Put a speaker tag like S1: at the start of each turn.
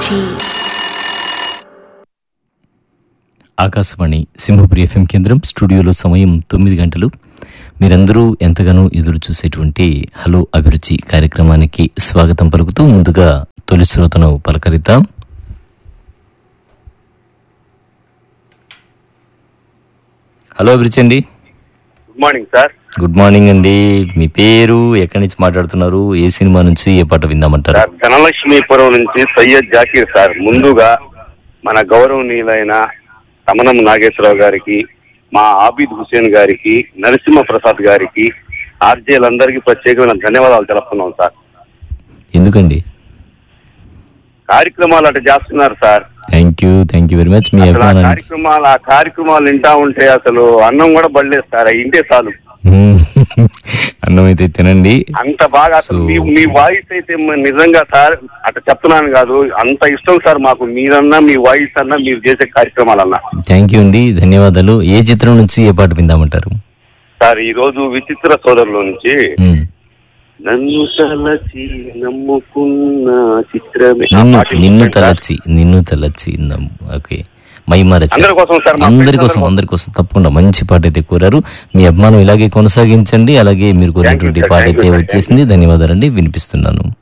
S1: అభిరుచి
S2: ఆకాశవాణి సింహపురి ఎఫ్ఎం కేంద్రం స్టూడియోలో సమయం తొమ్మిది గంటలు మీరందరూ ఎంతగానో ఎదురు చూసేటువంటి హలో అభిరుచి కార్యక్రమానికి స్వాగతం పలుకుతూ ముందుగా తొలి శ్రోతను పలకరిద్దాం హలో అభిరుచి అండి
S3: good morning sir
S2: good morning అండి మీ పేరు ఎక్కడి నుంచి మాట్లాడుతున్నారు ఏ సినిమా నుంచి ఏ పాట విందామంటారు
S3: సార్ ధనలక్ష్మీపురం నుంచి సయ్యద్ జాకీర్ సార్ ముందుగా మన గౌరవనీయులైన తమనం నాగేశ్వరరావు గారికి మా ఆబిద్ హుసేన్ గారికి నరసింహ ప్రసాద్ గారికి ఆర్జేలందరికీ ప్రత్యేకమైన ధన్యవాదాలు తెలుపుతున్నాం సార్
S2: ఎందుకండి
S3: కార్యక్రమాలు అటు చేస్తున్నారు sir
S2: thank you thank you very much మీ
S3: అసలు ఆ
S2: అభిమానానికి
S3: కార్యక్రమాలు ఆ కార్యక్రమాలు వింటా ఉంటే అసలు అన్నం కూడా బడలేదు సార్ అవి ఇంటే చాలు
S2: మ్మ్. అన్నం అయితే తినండి
S3: అంత బాగా అసలు
S2: So-
S3: మీ మీ వాయిస్ అయితే మ- నిజంగా సార్ అట్లా చెప్తున్నాను కాదు అంత ఇష్టం సార్ మాకు మీరన్నా మీ వాయిస్ అన్నా మీరు చేసే కార్యక్రమాలన్నా
S2: థ్యాంక్ యూ అండి ధన్యవాదాలు ఏ చిత్రం నుంచి ఏ పాట విందామంటారు
S3: సార్ ఈ రోజు విచిత్ర సోదరుల నుంచి
S2: మ్మ్.
S3: నన్ను తలచి నమ్ముకున్న చిత్రమే ఆ
S2: నిన్ను
S3: పాట
S2: నిన్ను
S3: వినిపించండి సార్.
S2: తలచి నిన్ను తలచి నమ్ము. ఓకే మైమరచి
S3: అందరి కోసం సార్, మా
S2: అందరి
S3: friends
S2: కోసం
S3: అందరి
S2: అందరి కోసం తప్పకుండా మంచి పాట అయితే కోరారు మీ అభిమానం ఇలాగే కొనసాగించండి అలాగే మీరు కోరినటువంటి
S3: sir.
S2: పాట
S3: Thank you,
S2: అయితే
S3: sir.
S2: వచ్చేసింది ధన్యవాదాలండి వినిపిస్తున్నాను